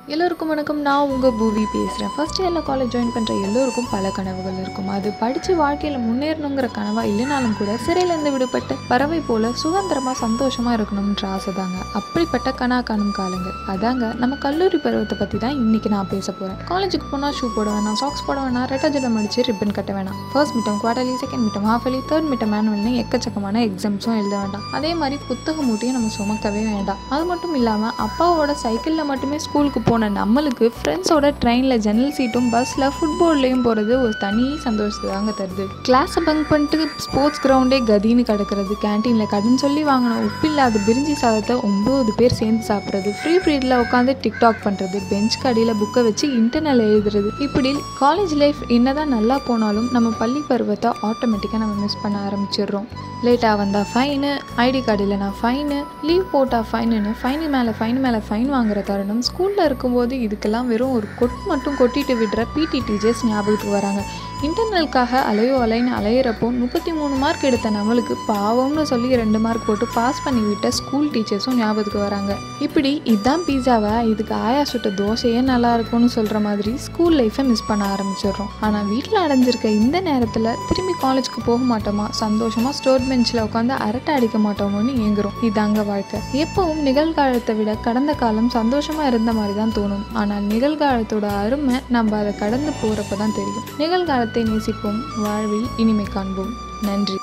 எல்லோருக்கும் வணக்கம் நான் உங்கள் பூவி பேசுகிறேன் ஃபர்ஸ்ட் இயரில் காலேஜ் ஜாயின் பண்ணுற எல்லோருக்கும் பல கனவுகள் இருக்கும் அது படித்து வாழ்க்கையில் முன்னேறணுங்கிற கனவா இல்லைனாலும் கூட சிறையிலேருந்து விடுபட்ட பறவை போல சுதந்திரமாக சந்தோஷமாக இருக்கணும்ன்ற ஆசை தாங்க அப்படிப்பட்ட கனா காணும் காலங்கள் அதாங்க நம்ம கல்லூரி பருவத்தை பற்றி தான் இன்றைக்கி நான் பேச போகிறேன் காலேஜுக்கு போனால் ஷூ போட வேணாம் சாக்ஸ் போட வேணாம் ரெட்டை ஜடம் அடித்து ரிப்பன் கட்ட வேணாம் first midterm quarterly second midterm half yearly third midterm மேனுவல்னு எக்கச்சக்கமான எக்ஸாம்ஸும் எழுத வேண்டாம் அதே மாதிரி புத்தக மூட்டையும் நம்ம சுமக்கவே வேண்டாம் அது மட்டும் இல்லாமல் அப்பாவோட சைக்கிளில் மட்டுமே ஸ்கூலுக்கு போன நம்மளுக்கு ஃப்ரெண்ட்ஸோட ட்ரெயினில் ஜன்னல் சீட்டும் பஸ்ஸில் ஃபுட்பால்லையும் போகிறது ஒரு தனி சந்தோஷத்தை தாங்க தருது கிளாஸை பங்க் பண்ணிட்டு ஸ்போர்ட்ஸ் கிரவுண்டே கதின்னு கிடக்கிறது கேன்டீனில் கடன் சொல்லி வாங்கின உப்பில்லாத பிரிஞ்சி சாதத்தை ஒம்பது பேர் சேர்ந்து சாப்பிட்றது ஃப்ரீ பீரியடில் உட்காந்து டிக்டாக் பண்ணுறது பெஞ்ச் கடையில் புக்கை வச்சு இன்டர்னல் எழுதுறது இப்படி காலேஜ் லைஃப் என்னதான் நல்லா போனாலும் நம்ம பள்ளி பருவத்தை ஆட்டோமேட்டிக்காக நம்ம மிஸ் பண்ண ஆரம்பிச்சிடுறோம் லேட்டாக வந்தால் ஃபைனு ஐடி கார்டு இல்லைனா ஃபைனு லீவ் போட்டால் ஃபைனுன்னு ஃபைனு மேலே ஃபைன் மேலே ஃபைன் வாங்குற தருணம் ஸ்கூலில் இருக்கும்போது இதுக்கெல்லாம் வெறும் ஒரு கொட் மட்டும் கொட்டிட்டு விடுற பிடி டீச்சர்ஸ் ஞாபகத்துக்கு வராங்க இன்டர்னலுக்காக அலையோ அலைன்னு அலையிறப்போ முப்பத்தி மூணு மார்க் எடுத்த நம்மளுக்கு பாவம்னு சொல்லி ரெண்டு மார்க் போட்டு பாஸ் பண்ணி விட்ட ஸ்கூல் டீச்சர்ஸும் ஞாபகத்துக்கு வராங்க இப்படி இதுதான் பீஸாவா இதுக்கு ஆயா சுட்ட தோசையே நல்லா இருக்கும்னு சொல்கிற மாதிரி ஸ்கூல் லைஃப்பை மிஸ் பண்ண ஆரம்பிச்சிடுறோம் ஆனால் வீட்டில் அடைஞ்சிருக்க இந்த நேரத்தில் திரும்பி காலேஜ்க்கு போக மாட்டோமா சந்தோஷமாக ஸ்டோர் பெஞ்சில் உட்காந்து அரட்டை அடிக்க மாட்டோமோன்னு ஏங்குறோம் இதாங்க வாழ்க்கை எப்பவும் நிகழ்காலத்தை விட கடந்த காலம் சந்தோஷமாக இருந்த மாதிரி தான் தோணும் ஆனால் நிகழ்காலத்தோட அருமை நம்ம அதை கடந்து போகிறப்ப தான் தெரியும் நிகழ்காலத்தை நேசிப்போம் வாழ்வில் இனிமை காண்போம் நன்றி